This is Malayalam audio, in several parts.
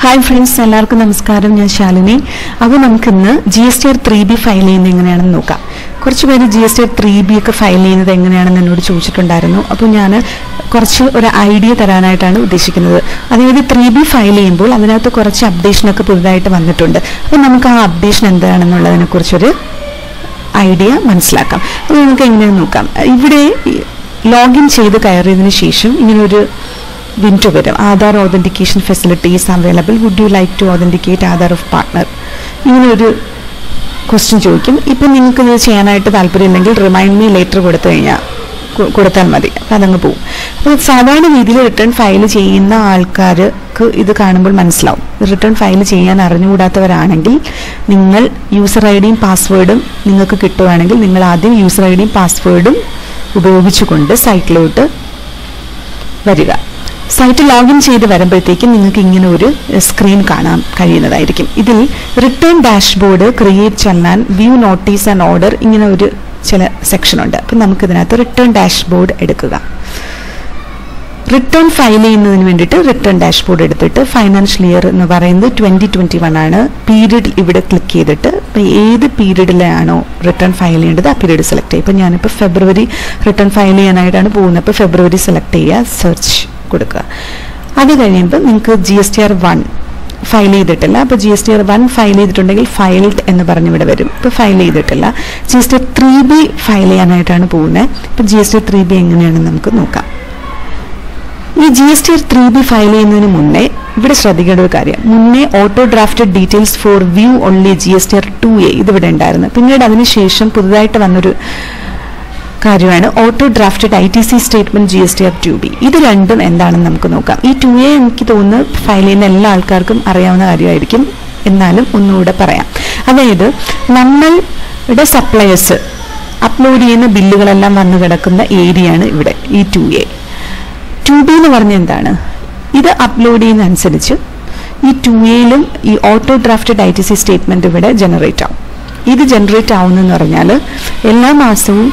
ഹായ് ഫ്രണ്ട്സ് എല്ലാവർക്കും നമസ്കാരം ഞാൻ ശാലിനി അപ്പോൾ നമുക്കിന്ന് G S T R three B file ചെയ്യുന്നത് എങ്ങനെയാണെന്ന് നോക്കാം കുറച്ച് പേര് G S T R three B ഒക്കെ ഫയൽ ചെയ്യുന്നത് എങ്ങനെയാണെന്ന് എന്നോട് ചോദിച്ചിട്ടുണ്ടായിരുന്നു അപ്പോൾ ഞാൻ കുറച്ച് ഒരു ഐഡിയ തരാനായിട്ടാണ് ഉദ്ദേശിക്കുന്നത് അതായത് ത്രീ ബി ഫയൽ ചെയ്യുമ്പോൾ അതിനകത്ത് കുറച്ച് അപ്ഡേഷനൊക്കെ പുതുതായിട്ട് വന്നിട്ടുണ്ട് അപ്പോൾ നമുക്ക് ആ അപ്ഡേഷൻ എന്താണെന്നുള്ളതിനെ കുറിച്ചൊരു ഐഡിയ മനസ്സിലാക്കാം അപ്പോൾ നമുക്ക് എങ്ങനെയാണെന്ന് നോക്കാം ഇവിടെ ലോഗിൻ ചെയ്ത് കയറിയതിന് ശേഷം ഇങ്ങനൊരു വിൻഡോ വരും Aadhaar authentication facilities available would you like to authenticate Aadhaar of partner ഇങ്ങനെ ഒരു ക്വസ്റ്റ്യൻ ചോദിക്കും ഇപ്പം നിങ്ങൾക്ക് ഇത് ചെയ്യാനായിട്ട് താല്പര്യമില്ലെങ്കിൽ റിമൈൻഡ് മീ ലെറ്റർ കൊടുത്തു കഴിഞ്ഞാൽ കൊ- കൊടുത്താൽ മതി അപ്പം അതങ്ങ് പോകും അപ്പോൾ സാധാരണ രീതിയിൽ റിട്ടേൺ ഫയൽ ചെയ്യുന്ന ആൾക്കാർക്ക് ഇത് കാണുമ്പോൾ മനസ്സിലാവും റിട്ടേൺ ഫയൽ ചെയ്യാൻ അറിഞ്ഞുകൂടാത്തവരാണെങ്കിൽ നിങ്ങൾ യൂസർ ഐ ഡിയും പാസ്വേഡും നിങ്ങൾക്ക് കിട്ടുവാണെങ്കിൽ നിങ്ങൾ ആദ്യം യൂസർ ഐ ഡിയും പാസ്വേഡും ഉപയോഗിച്ചുകൊണ്ട് സൈറ്റിലോട്ട് വരിക സൈറ്റ് ലോഗിൻ ചെയ്ത് വരുമ്പോഴത്തേക്കും നിങ്ങൾക്ക് ഇങ്ങനെ ഒരു സ്ക്രീൻ കാണാൻ കഴിയുന്നതായിരിക്കും ഇതിൽ return dashboard create challan view notice and order ഇങ്ങനെ ഒരു ചില സെക്ഷൻ ഉണ്ട് അപ്പം നമുക്കിതിനകത്ത് റിട്ടേൺ ഡാഷ്ബോർഡ് എടുക്കുക റിട്ടേൺ ഫയൽ ചെയ്യുന്നതിന് വേണ്ടിയിട്ട് റിട്ടേൺ ഡാഷ്ബോർഡ് എടുത്തിട്ട് ഫൈനാൻഷ്യൽ ഇയർ എന്ന് പറയുന്നത് ട്വൻറ്റി ട്വൻറ്റി വൺ ആണ് പീരീഡ് ഇവിടെ ക്ലിക്ക് ചെയ്തിട്ട് ഇപ്പം ഏത് പീരീഡിലാണോ റിട്ടേൺ ഫയൽ ചെയ്യേണ്ടത് ആ പീരീഡ് സെലക്ട് ചെയ്യുക ഇപ്പം ഞാനിപ്പോൾ ഫെബ്രുവരി റിട്ടേൺ ഫയൽ ചെയ്യാനായിട്ടാണ് പോകുന്നത് അപ്പോൾ ഫെബ്രുവരി സെലക്ട് ചെയ്യുക സെർച്ച് കൊടുക്കുക അത് കഴിയുമ്പോൾ നിങ്ങൾക്ക് G S T R one file ചെയ്തിട്ടില്ല അപ്പോൾ G S T R one file ചെയ്തിട്ടുണ്ടെങ്കിൽ ഫയൽഡ് എന്ന് പറഞ്ഞ് ഇവിടെ വരും ഇപ്പോൾ ഫയൽ ചെയ്തിട്ടില്ല G S T R three B file ചെയ്യാനായിട്ടാണ് പോകുന്നത് ഇപ്പോൾ G S T R three B എങ്ങനെയാണെന്ന് നമുക്ക് നോക്കാം ഈ G S T R three B file ചെയ്യുന്നതിന് മുന്നേ ഇവിടെ ശ്രദ്ധിക്കേണ്ട ഒരു കാര്യം മുന്നേ auto drafted details for view only G S T R two A ഇതിവിടെ ഉണ്ടായിരുന്നു പിന്നീട് അതിനുശേഷം പുതുതായിട്ട് വന്നൊരു കാര്യമാണ് auto drafted I T C statement G S T R two B ഇത് രണ്ടും എന്താണെന്ന് നമുക്ക് നോക്കാം ഈ ടു എ എനിക്ക് തോന്നുന്നു ഫയൽ ചെയ്യുന്ന എല്ലാ ആൾക്കാർക്കും അറിയാവുന്ന കാര്യമായിരിക്കും എന്നാലും ഒന്നുകൂടെ പറയാം അതായത് നമ്മളുടെ സപ്ലയേഴ്സ് അപ്ലോഡ് ചെയ്യുന്ന ബില്ലുകളെല്ലാം വന്നു കിടക്കുന്ന ഏരിയയാണ് ഇവിടെ ഈ ടു എ ടു ബി എന്ന് പറഞ്ഞ എന്താണ് ഇത് അപ്ലോഡ് ചെയ്യുന്ന അനുസരിച്ച് ഈ ടു എയിലും ഈ auto drafted I T C statement ഇവിടെ ജനറേറ്റ് ആവും ഇത് ജനറേറ്റ് ആവുന്നെന്ന് പറഞ്ഞാൽ എല്ലാ മാസവും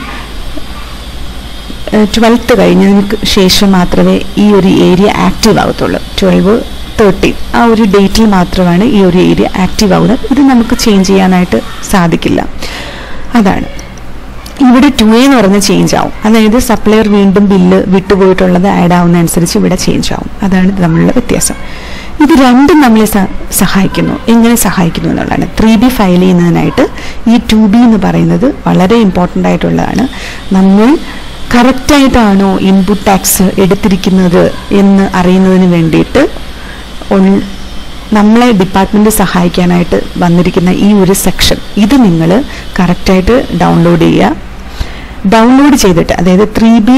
ട്വൽത്ത് കഴിഞ്ഞതിന് ശേഷം മാത്രമേ ഈ ഒരു ഏരിയ ആക്റ്റീവ് ആകത്തുള്ളൂ ട്വൽവ് തേർട്ടീൻ ആ ഒരു ഡേറ്റിൽ മാത്രമാണ് ഈ ഒരു ഏരിയ ആക്റ്റീവ് ആവുന്നത് ഇത് നമുക്ക് ചേഞ്ച് ചെയ്യാനായിട്ട് സാധിക്കില്ല അതാണ് ഇവിടെ ടു എന്ന് പറഞ്ഞ ചേഞ്ച് ആവും അതായത് സപ്ലയർ വീണ്ടും ബില്ല് വിട്ടുപോയിട്ടുള്ളത് ആഡ് ആവുന്ന അനുസരിച്ച് ഇവിടെ ചേഞ്ച് ആവും അതാണ് ഇത് തമ്മിലുള്ള വ്യത്യാസം ഇത് രണ്ടും നമ്മളെ സ- സഹായിക്കുന്നു എങ്ങനെ സഹായിക്കുന്നു എന്നുള്ളതാണ് ത്രീ ബി ഫയൽ ചെയ്യുന്നതിനായിട്ട് ഈ ടു ബി എന്ന് പറയുന്നത് വളരെ ഇമ്പോർട്ടൻ്റ് ആയിട്ടുള്ളതാണ് നമ്മൾ കറക്റ്റായിട്ടാണോ ഇൻപുട്ട് ടാക്സ് എടുത്തിരിക്കുന്നത് എന്ന് അറിയുന്നതിന് വേണ്ടിയിട്ട് ഉൾ- നമ്മളെ ഡിപ്പാർട്ട്മെന്റ് സഹായിക്കാനായിട്ട് വന്നിരിക്കുന്ന ഈ ഒരു സെക്ഷൻ ഇത് നിങ്ങൾ കറക്റ്റായിട്ട് ഡൗൺലോഡ് ചെയ്യുക ഡൗൺലോഡ് ചെയ്തിട്ട് അതായത് ത്രീ ബി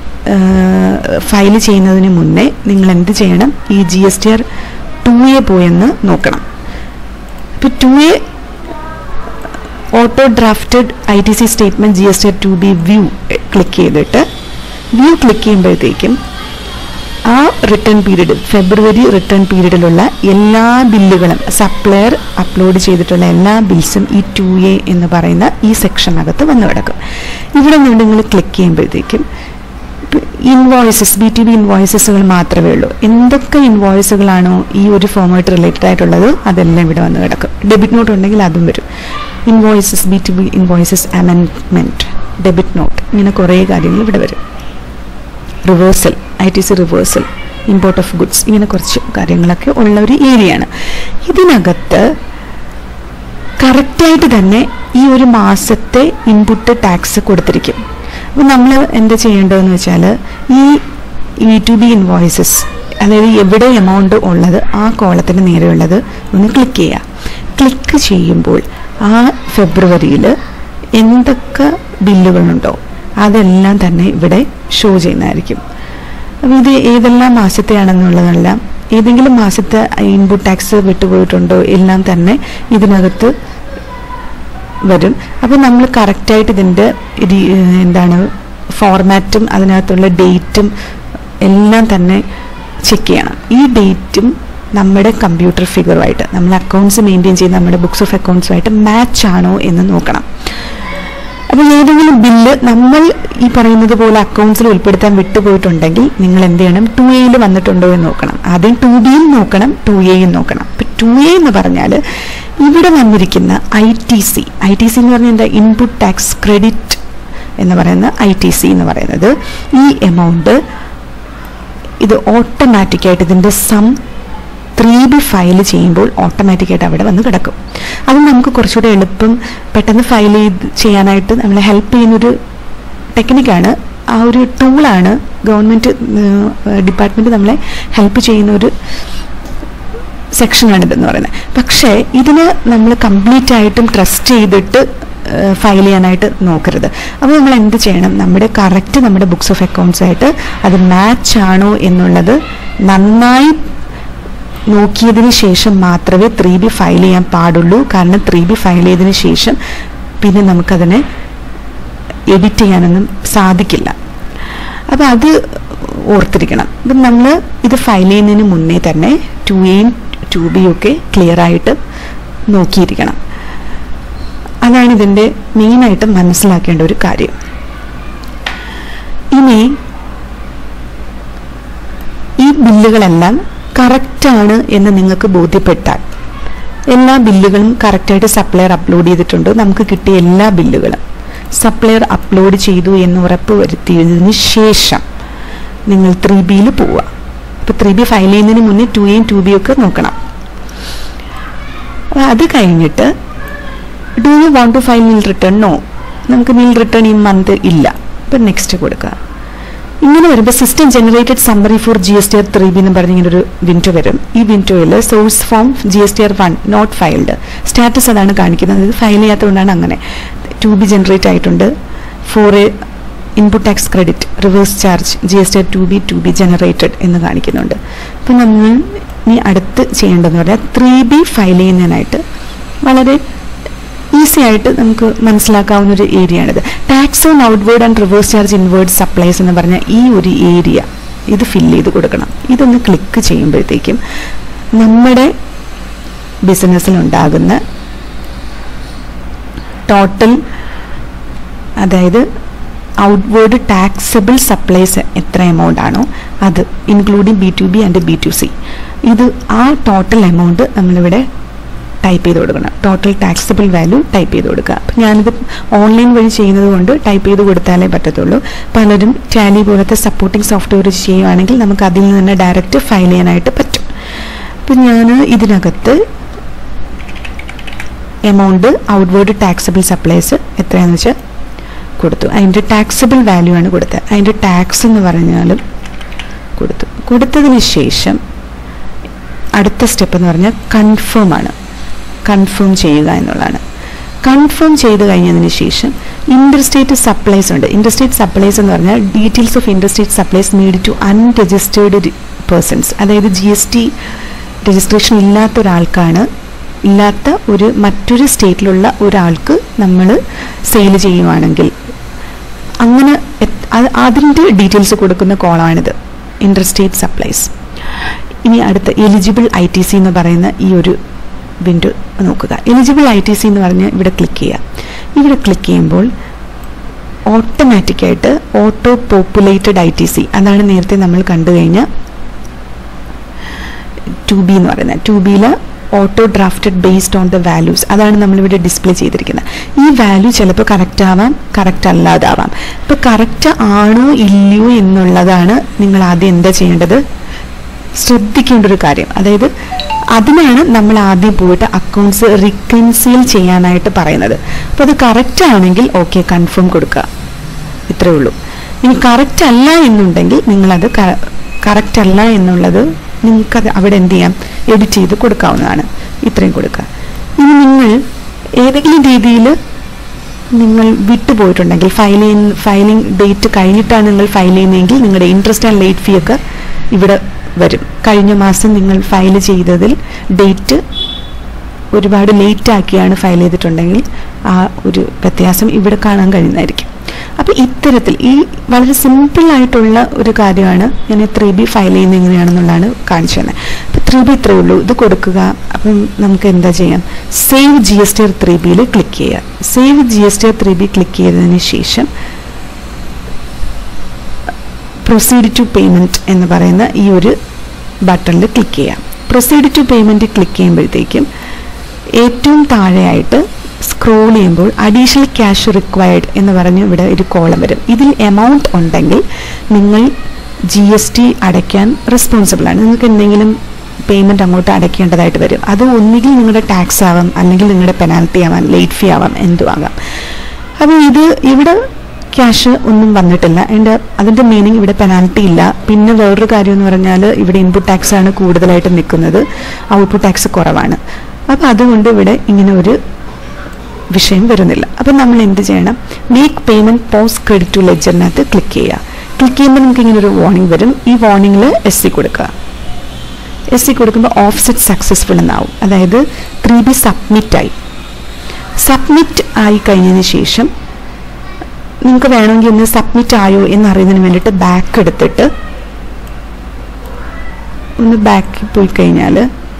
ഫയൽ ചെയ്യുന്നതിന് മുന്നേ നിങ്ങൾ എന്ത് ചെയ്യണം ഈ G S T R two A പോയെന്ന് നോക്കണം ഇപ്പോൾ two A auto drafted I T C statement G S T R two B view click ചെയ്തിട്ട് വ്യൂ ക്ലിക്ക് ചെയ്യുമ്പോഴത്തേക്കും ആ റിട്ടേൺ പീരീഡ് ഫെബ്രുവരി റിട്ടേൺ പീരീഡിലുള്ള എല്ലാ ബില്ലുകളും സപ്ലയർ അപ്ലോഡ് ചെയ്തിട്ടുള്ള എല്ലാ ബിൽസും ഈ ടു എ എന്ന് പറയുന്ന ഈ സെക്ഷനകത്ത് വന്നു കിടക്കും ഇവിടെ നിന്ന് നിങ്ങൾ ക്ലിക്ക് ചെയ്യുമ്പോഴത്തേക്കും ഇൻവോയ്സസ് ബി ടി ബി ഇൻവോയ്സസുകൾ മാത്രമേ ഉള്ളൂ എന്തൊക്കെ ഇൻവോയ്സുകളാണോ ഈ ഒരു ഫോമായിട്ട് റിലേറ്റഡ് ആയിട്ടുള്ളത് അതെല്ലാം ഇവിടെ വന്ന് കിടക്കും ഡെബിറ്റ് നോട്ട് ഉണ്ടെങ്കിൽ അതും വരും invoices B T B invoices amendment debit note ഇങ്ങനെ കുറേ കാര്യങ്ങൾ ഇവിടെ വരും reversal I T C reversal import of goods ഇങ്ങനെ കുറച്ച് കാര്യങ്ങളൊക്കെ ഉള്ള ഒരു ഏരിയയാണ് ഇതിനകത്ത് കറക്റ്റായിട്ട് തന്നെ ഈ ഒരു മാസത്തെ ഇൻപുട്ട് ടാക്സ് കൊടുത്തിരിക്കും അപ്പോൾ നമ്മൾ എന്താ ചെയ്യേണ്ടതെന്ന് വെച്ചാൽ ഈ ഇ ടു ബി ഇൻവോയ്സസ് അതായത് എവിടെ എമൗണ്ട് ഉള്ളത് ആ കോളത്തിന് നേരെയുള്ളത് ഒന്ന് ക്ലിക്ക് ചെയ്യുക ക്ലിക്ക് ചെയ്യുമ്പോൾ ആ ഫെബ്രുവരിയിൽ എന്തൊക്കെ ബില്ലുകളുണ്ടോ അതെല്ലാം തന്നെ ഇവിടെ ഷോ ചെയ്യുന്നതായിരിക്കും അപ്പോൾ ഇത് ഏതെല്ലാം മാസത്തെയാണെന്നുള്ളതെല്ലാം ഏതെങ്കിലും മാസത്തെ ഇൻപുട്ട് ടാക്സ് വിട്ടുപോയിട്ടുണ്ടോ എല്ലാം തന്നെ ഇതിനകത്ത് വരും അപ്പോൾ നമ്മൾ കറക്റ്റായിട്ട് ഇതിൻ്റെ രീ- എന്താണ് ഫോർമാറ്റും അതിനകത്തുള്ള ഡേറ്റും എല്ലാം തന്നെ ചെക്ക് ചെയ്യണം ഈ ഡേറ്റും നമ്മുടെ കമ്പ്യൂട്ടർ ഫിഗറുമായിട്ട് നമ്മൾ അക്കൗണ്ട്സ് മെയിൻറ്റെയിൻ ചെയ്യുന്ന നമ്മുടെ ബുക്സ് ഓഫ് അക്കൗണ്ട്സുമായിട്ട് മാച്ച് ആണോ എന്ന് നോക്കണം അപ്പോൾ ഏതെങ്കിലും ബില്ല് നമ്മൾ ഈ പറയുന്നത് പോലെ അക്കൗണ്ട്സിൽ ഉൾപ്പെടുത്താൻ വിട്ടുപോയിട്ടുണ്ടെങ്കിൽ നിങ്ങൾ എന്ത് ചെയ്യണം ടു എയിൽ വന്നിട്ടുണ്ടോ എന്ന് നോക്കണം ആദ്യം ടു ബിയും നോക്കണം ടു എയും നോക്കണം ഇപ്പൊ ടു എ എന്ന് പറഞ്ഞാൽ ഇവിടെ വന്നിരിക്കുന്ന I T C I T C എന്ന് പറഞ്ഞാൽ എന്താ ഇൻപുട്ട് ടാക്സ് ക്രെഡിറ്റ് എന്ന് പറയുന്ന ഐ ടി സി എന്ന് പറയുന്നത് ഈ എമൗണ്ട് ഇത് ഓട്ടോമാറ്റിക്കായിട്ട് ഇതിൻ്റെ സം ത്രീ ബി ഫയൽ ചെയ്യുമ്പോൾ ഓട്ടോമാറ്റിക്കായിട്ട് അവിടെ വന്ന് കിടക്കും അത് നമുക്ക് കുറച്ചുകൂടെ എളുപ്പം പെട്ടെന്ന് ഫയൽ ചെയ്ത് ചെയ്യാനായിട്ട് നമ്മളെ ഹെൽപ്പ് ചെയ്യുന്നൊരു ടെക്നിക്കാണ് ആ ഒരു ടൂളാണ് ഗവൺമെൻറ് ഡിപ്പാർട്ട്മെൻറ്റ് നമ്മളെ ഹെൽപ്പ് ചെയ്യുന്ന ഒരു സെക്ഷനാണിതെന്ന് പറയുന്നത് പക്ഷേ ഇതിന് നമ്മൾ കംപ്ലീറ്റ് ആയിട്ടും ട്രസ്റ്റ് ചെയ്തിട്ട് ഫയൽ ചെയ്യാനായിട്ട് നോക്കരുത് അപ്പോൾ നമ്മൾ എന്ത് ചെയ്യണം നമ്മുടെ കറക്റ്റ് നമ്മുടെ ബുക്സ് ഓഫ് അക്കൗണ്ട്സ് ആയിട്ട് അത് മാച്ച് ആണോ എന്നുള്ളത് നന്നായി നോക്കിയതിന് ശേഷം മാത്രമേ ത്രീ ബി ഫയൽ ചെയ്യാൻ പാടുള്ളൂ കാരണം ത്രീ ബി ഫയൽ ചെയ്തതിന് ശേഷം പിന്നെ നമുക്കതിനെ എഡിറ്റ് ചെയ്യാനൊന്നും സാധിക്കില്ല അപ്പം അത് ഓർത്തിരിക്കണം അപ്പം നമ്മൾ ഇത് ഫയൽ ചെയ്യുന്നതിന് മുന്നേ തന്നെ ടു എയും ടു ബിയും ഒക്കെ ക്ലിയർ ആയിട്ട് നോക്കിയിരിക്കണം അതാണ് ഇതിൻ്റെ മെയിനായിട്ട് മനസ്സിലാക്കേണ്ട ഒരു കാര്യം ഇനി ഈ ബില്ലുകളെല്ലാം കറക്റ്റാണ് എന്ന് നിങ്ങൾക്ക് ബോധ്യപ്പെട്ടാൽ എല്ലാ ബില്ലുകളും കറക്റ്റായിട്ട് സപ്ലയർ അപ്ലോഡ് ചെയ്തിട്ടുണ്ട് നമുക്ക് കിട്ടിയ എല്ലാ ബില്ലുകളും സപ്ലയർ അപ്ലോഡ് ചെയ്തു എന്ന് ഉറപ്പ് വരുത്തിയതിന് ശേഷം നിങ്ങൾ ത്രീ ബിയിൽ പോവുക അപ്പോൾ ത്രീ ബി ഫയൽ ചെയ്യുന്നതിന് മുന്നേ ടു എയും ടു ബിയും ഒക്കെ നോക്കണം അപ്പോൾ അത് കഴിഞ്ഞിട്ട് do you want to file nil return no നമുക്ക് നിൽ റിട്ടേൺ ഈ മന്ത് ഇല്ല അപ്പം നെക്സ്റ്റ് കൊടുക്കുക ഇങ്ങനെ വരുമ്പോൾ system generated summary for G S T R three B എന്ന് പറഞ്ഞ ഇങ്ങനെ ഒരു വിൻഡോ വരും ഈ വിൻഡോയിൽ source form G S T R one not filed status അതാണ് കാണിക്കുന്നത് ഇത് ഫയൽ ചെയ്യാത്തതുകൊണ്ടാണ് അങ്ങനെ ടു ബി ജനറേറ്റ് ആയിട്ടുണ്ട് for a input tax credit reverse charge G S T R two B to B generated എന്ന് കാണിക്കുന്നുണ്ട് അപ്പം നമ്മൾ ഇനി അടുത്ത് ചെയ്യേണ്ടതെന്ന് പറഞ്ഞാൽ ത്രീ ബി ഫയൽ ചെയ്യുന്നതിനായിട്ട് വളരെ ഈസി ആയിട്ട് നമുക്ക് മനസ്സിലാക്കാവുന്ന ഒരു ഏരിയ ആണിത് tax on outward and reverse charge inward supplies എന്ന് പറഞ്ഞ ഈ ഒരു ഏരിയ ഇത് ഫില്ല് ചെയ്ത് കൊടുക്കണം ഇതൊന്ന് ക്ലിക്ക് ചെയ്യുമ്പോഴത്തേക്കും നമ്മുടെ ബിസിനസ്സിലുണ്ടാകുന്ന ടോട്ടൽ അതായത് ഔട്ട്വേർഡ് ടാക്സബിൾ സപ്ലൈസ് എത്ര എമൗണ്ട് ആണോ അത് including B to B and B to C ഇത് ആ ടോട്ടൽ എമൗണ്ട് നമ്മളിവിടെ ടൈപ്പ് ചെയ്ത് കൊടുക്കണം ടോട്ടൽ ടാക്സബിൾ വാല്യൂ ടൈപ്പ് ചെയ്ത് കൊടുക്കുക അപ്പം ഞാനിത് ഓൺലൈൻ വഴി ചെയ്യുന്നത് കൊണ്ട് ടൈപ്പ് ചെയ്ത് കൊടുത്താലേ പറ്റത്തുള്ളൂ പലരും ടാലി പോലത്തെ സപ്പോർട്ടിംഗ് സോഫ്റ്റ്വെയർ ചെയ്യുവാണെങ്കിൽ നമുക്ക് അതിൽ നിന്ന് ഡയറക്റ്റ് ഫയൽ ചെയ്യാനായിട്ട് പറ്റും അപ്പം ഞാൻ ഇതിനകത്ത് എമൗണ്ട് ഔട്ട്വേർഡ് ടാക്സബിൾ സപ്ലൈസ് എത്രയാണെന്ന് വെച്ചാൽ കൊടുത്തു അതിൻ്റെ ടാക്സബിൾ വാല്യൂ ആണ് കൊടുത്തത് അതിൻ്റെ ടാക്സ് എന്ന് പറഞ്ഞാലും കൊടുത്തു കൊടുത്തതിന് ശേഷം അടുത്ത സ്റ്റെപ്പ് എന്ന് പറഞ്ഞാൽ കൺഫേം ആണ് കൺഫേം ചെയ്യുക എന്നുള്ളതാണ് കൺഫേം ചെയ്ത് കഴിഞ്ഞതിന് ശേഷം ഇൻഡർസ്റ്റേറ്റ് സപ്ലൈസ് ഉണ്ട് ഇൻഡർസ്റ്റേറ്റ് സപ്ലൈസ് എന്ന് പറഞ്ഞാൽ details of interstate supplies need to unregistered persons അതായത് ജി എസ് ടി രജിസ്ട്രേഷൻ ഇല്ലാത്ത ഒരാൾക്കാണ് ഇല്ലാത്ത ഒരു മറ്റൊരു സ്റ്റേറ്റിലുള്ള ഒരാൾക്ക് നമ്മൾ സെയിൽ ചെയ്യുവാണെങ്കിൽ അങ്ങനെ അതിൻ്റെ ഡീറ്റെയിൽസ് കൊടുക്കുന്ന കോളാണിത് ഇൻഡർസ്റ്റേറ്റ് സപ്ലൈസ് ഇനി അടുത്ത എലിജിബിൾ ഐ ടി സി എന്ന് പറയുന്ന ഈ ഒരു വിൻഡോ നോക്കുക എലിജിബിൾ ഐ ടി സി എന്ന് പറഞ്ഞ് ഇവിടെ ക്ലിക്ക് ചെയ്യുക ഇവിടെ ക്ലിക്ക് ചെയ്യുമ്പോൾ ഓട്ടോമാറ്റിക്കായിട്ട് auto populated I T C അതാണ് നേരത്തെ നമ്മൾ കണ്ടു കഴിഞ്ഞ ടു ബി എന്ന് പറയുന്നത് ടു ബിയിൽ auto drafted based on the values അതാണ് നമ്മളിവിടെ ഡിസ്പ്ലേ ചെയ്തിരിക്കുന്നത് ഈ വാല്യൂ ചിലപ്പോൾ കറക്റ്റ് ആവാം കറക്റ്റ് അല്ലാതാവാം ഇപ്പോൾ കറക്റ്റ് ആണോ ഇല്ലയോ എന്നുള്ളതാണ് നിങ്ങൾ ആദ്യം എന്താ ചെയ്യേണ്ടത് ശ്രദ്ധിക്കേണ്ട ഒരു കാര്യം അതായത് അതിനാണ് നമ്മൾ ആദ്യം പോയിട്ട് അക്കൗണ്ട്സ് റിക്കൻസീൽ ചെയ്യാനായിട്ട് പറയുന്നത് അപ്പോൾ അത് കറക്റ്റ് ആണെങ്കിൽ ഓക്കെ കൺഫേം കൊടുക്കുക ഇത്രേ ഉള്ളൂ ഇനി കറക്റ്റ് അല്ല എന്നുണ്ടെങ്കിൽ നിങ്ങളത് കറക്റ്റ് അല്ല എന്നുള്ളത് നിങ്ങൾക്കത് അവിടെ എന്ത് ചെയ്യാം എഡിറ്റ് ചെയ്ത് കൊടുക്കാവുന്നതാണ് ഇത്രയും കൊടുക്കുക ഇനി നിങ്ങൾ ഏതെങ്കിലും രീതിയിൽ നിങ്ങൾ വിട്ടുപോയിട്ടുണ്ടെങ്കിൽ ഫയലിംഗ് ഫയലിംഗ് ഡേറ്റ് കഴിഞ്ഞിട്ടാണ് നിങ്ങൾ ഫയൽ ചെയ്യുന്നതെങ്കിൽ നിങ്ങളുടെ ഇൻട്രസ്റ്റ് ആൻഡ് ലേറ്റ് ഫീ ഒക്കെ ഇവിടെ വരും കഴിഞ്ഞ മാസം നിങ്ങൾ ഫയൽ ചെയ്തതിൽ ഡേറ്റ് ഒരുപാട് ലേറ്റ് ആക്കിയാണ് ഫയൽ ചെയ്തിട്ടുണ്ടെങ്കിൽ ആ ഒരു വ്യത്യാസം ഇവിടെ കാണാൻ കഴിയുന്നതായിരിക്കും അപ്പോൾ ഇത്തരത്തിൽ ഈ വളരെ സിമ്പിൾ ആയിട്ടുള്ള ഒരു കാര്യമാണ് ഞാൻ ത്രീ ബി ഫയൽ ചെയ്യുന്നത് എങ്ങനെയാണെന്നുള്ളതാണ് കാണിച്ചു തന്നെ അപ്പോൾ ത്രീ ബി ഇത്രയേ ഉള്ളൂ ഇത് കൊടുക്കുക അപ്പം നമുക്ക് എന്താ ചെയ്യാം save G S T R three ബിയിൽ ക്ലിക്ക് ചെയ്യുക save G S T R three B click ചെയ്തതിന് ശേഷം പ്രൊസീഡ് ടു പേയ്മെൻറ്റ് എന്ന് പറയുന്ന ഈ ഒരു ബട്ടണിൽ ക്ലിക്ക് ചെയ്യാം പ്രൊസീഡ് ടു പേയ്മെൻറ്റ് ക്ലിക്ക് ചെയ്യുമ്പോഴത്തേക്കും ഏറ്റവും താഴെയായിട്ട് സ്ക്രോൾ ചെയ്യുമ്പോൾ അഡീഷണൽ ക്യാഷ് റിക്വയർഡ് എന്ന് പറഞ്ഞ് ഇവിടെ ഒരു കോളം വരും ഇതിൽ എമൗണ്ട് ഉണ്ടെങ്കിൽ നിങ്ങൾ ജി എസ് ടി അടയ്ക്കാൻ റെസ്പോൺസിബിൾ ആണ് നിങ്ങൾക്ക് എന്തെങ്കിലും പേയ്മെൻറ്റ് അങ്ങോട്ട് അടയ്ക്കേണ്ടതായിട്ട് വരും അത് ഒന്നുകിൽ നിങ്ങളുടെ ടാക്സ് ആവാം അല്ലെങ്കിൽ നിങ്ങളുടെ പെനാൽറ്റി ആവാം ലേറ്റ് ഫീ ആവാം എന്തും ആകാം അപ്പോൾ ഇത് ഇവിടെ ക്യാഷ് ഒന്നും വന്നിട്ടില്ല അതിൻ്റെ അതിൻ്റെ മീനിങ് ഇവിടെ പെനാൽറ്റി ഇല്ല പിന്നെ വേറൊരു കാര്യം എന്ന് പറഞ്ഞാൽ ഇവിടെ ഇൻപുട്ട് ടാക്സ് ആണ് കൂടുതലായിട്ട് നിൽക്കുന്നത് ഔട്ട്പുട്ട് ടാക്സ് കുറവാണ് അപ്പോൾ അതുകൊണ്ട് ഇവിടെ ഇങ്ങനെ ഒരു വിഷയം വരുന്നില്ല അപ്പം നമ്മൾ എന്ത് ചെയ്യണം make payment post credit to ലെജറിനകത്ത് ക്ലിക്ക് ചെയ്യുക ക്ലിക്ക് ചെയ്യുമ്പോൾ നമുക്ക് ഇങ്ങനെ ഒരു വാർണിംഗ് വരും ഈ വാർണിംഗിൽ എസ് സി കൊടുക്കുക എസ് സി കൊടുക്കുമ്പോൾ ഓഫ്സെറ്റ് സക്സസ്ഫുൾ എന്നാവും അതായത് ത്രീ ബി സബ്മിറ്റ് ആയി സബ്മിറ്റ് ആയി കഴിഞ്ഞതിന് ശേഷം നിങ്ങൾക്ക് വേണമെങ്കിൽ ഒന്ന് സബ്മിറ്റ് ആയോ എന്നറിയുന്നതിന് വേണ്ടിയിട്ട് ബാക്ക് എടുത്തിട്ട് ഒന്ന് ബാക്കിൽ പോയി കഴിഞ്ഞാൽ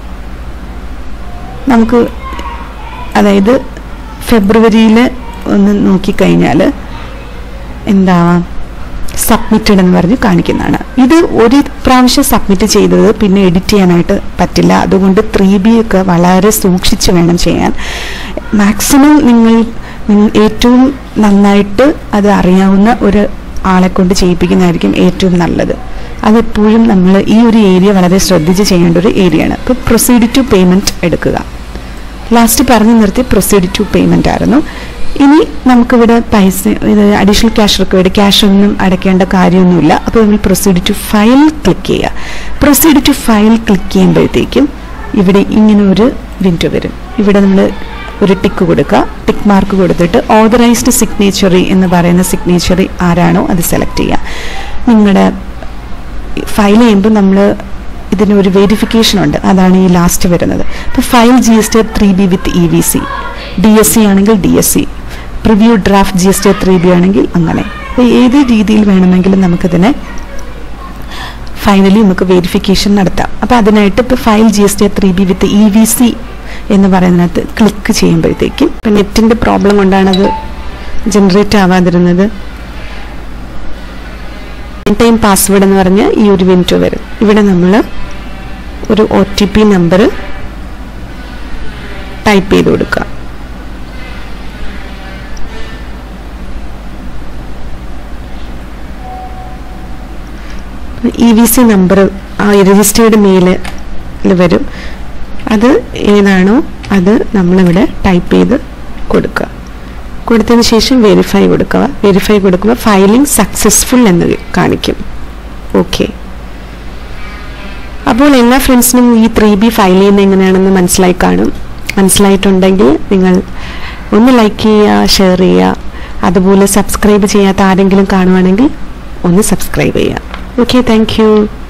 നമുക്ക് അതായത് ഫെബ്രുവരിയിൽ ഒന്ന് നോക്കിക്കഴിഞ്ഞാൽ എന്താവാം സബ്മിറ്റഡ് എന്ന് പറഞ്ഞ് കാണിക്കുന്നതാണ് ഇത് ഒരു പ്രാവശ്യം സബ്മിറ്റ് ചെയ്തത് പിന്നെ എഡിറ്റ് ചെയ്യാനായിട്ട് പറ്റില്ല അതുകൊണ്ട് ത്രീ ബി ഒക്കെ വളരെ സൂക്ഷിച്ച് വേണം ചെയ്യാൻ മാക്സിമം നിങ്ങൾ നിങ്ങൾ ഏറ്റവും നന്നായിട്ട് അത് അറിയാവുന്ന ഒരു ആളെ കൊണ്ട് ചെയ്യിപ്പിക്കുന്നതായിരിക്കും ഏറ്റവും നല്ലത് അതെപ്പോഴും നമ്മൾ ഈ ഒരു ഏരിയ വളരെ ശ്രദ്ധിച്ച് ചെയ്യേണ്ട ഒരു ഏരിയയാണ് ഇപ്പോൾ പ്രൊസീഡ് ടു പേയ്മെൻറ്റ് എടുക്കുക ലാസ്റ്റ് പറഞ്ഞു നിർത്തി പ്രൊസീഡ് ടു പേയ്മെൻ്റ് ആയിരുന്നു ഇനി നമുക്കിവിടെ പൈസ ഇത് അഡീഷണൽ ക്യാഷ് റിക്വയർഡ് ക്യാഷ് ഒന്നും അടയ്ക്കേണ്ട കാര്യമൊന്നുമില്ല അപ്പോൾ നമ്മൾ പ്രൊസീഡ് ടു ഫയൽ ക്ലിക്ക് ചെയ്യുക പ്രൊസീഡ് ടു ഫയൽ ക്ലിക്ക് ചെയ്യുമ്പോഴത്തേക്കും ഇവിടെ ഇങ്ങനെ ഒരു വിൻഡോ വരും ഇവിടെ നമ്മൾ ഒരു ടിക്ക് കൊടുക്കുക ടിക്ക് മാർക്ക് കൊടുത്തിട്ട് ഓതറൈസ്ഡ് സിഗ്നേച്ചറി എന്ന് പറയുന്ന സിഗ്നേച്ചറി ആരാണോ അത് സെലക്ട് ചെയ്യുക നിങ്ങളുടെ ഫയൽ ചെയ്യുമ്പോൾ നമ്മൾ ഇതിന് ഒരു വെരിഫിക്കേഷൻ ഉണ്ട് അതാണ് ഈ ലാസ്റ്റ് വരുന്നത് ഇപ്പോൾ file G S T three B with E V C D S C ആണെങ്കിൽ D S C preview draft G S T three B ആണെങ്കിൽ അങ്ങനെ അപ്പോൾ ഏത് രീതിയിൽ വേണമെങ്കിലും നമുക്കിതിനെ ഫൈനലി നമുക്ക് വെരിഫിക്കേഷൻ നടത്താം അപ്പോൾ അതിനായിട്ട് ഇപ്പോൾ file G S T three B with E V C എന്ന് പറയുന്നതിനകത്ത് ക്ലിക്ക് ചെയ്യുമ്പോഴത്തേക്കും ഇപ്പം നെറ്റിൻ്റെ പ്രോബ്ലം കൊണ്ടാണത് ജനറേറ്റ് ആവാതിരുന്നത് ടൈം പാസ്വേഡ് എന്ന് പറഞ്ഞ് ഈ ഒരു വിൻഡോ വരും ഇവിടെ നമ്മൾ ഒരു O T P number type ചെയ്ത് കൊടുക്കുക ഇ വി സി നമ്പർ ആ രജിസ്റ്റേർഡ് മെയിലിൽ വരും അത് ഏതാണോ അത് നമ്മളിവിടെ ടൈപ്പ് ചെയ്ത് കൊടുക്കുക കൊടുത്തതിന് ശേഷം വെരിഫൈ കൊടുക്കുക വെരിഫൈ കൊടുക്കുമ്പോൾ ഫയലിംഗ് സക്സസ്ഫുൾ എന്ന് കാണിക്കും ഓക്കെ അപ്പോൾ എല്ലാ ഫ്രണ്ട്സിനും ഈ ത്രീ ബി ഫയൽ ചെയ്യുന്നത് എങ്ങനെയാണെന്ന് മനസ്സിലായി കാണും മനസ്സിലായിട്ടുണ്ടെങ്കിൽ നിങ്ങൾ ഒന്ന് ലൈക്ക് ചെയ്യുക ഷെയർ ചെയ്യുക അതുപോലെ സബ്സ്ക്രൈബ് ചെയ്യാത്ത ആരെങ്കിലും കാണുവാണെങ്കിൽ ഒന്ന് സബ്സ്ക്രൈബ് ചെയ്യുക ഓക്കെ താങ്ക്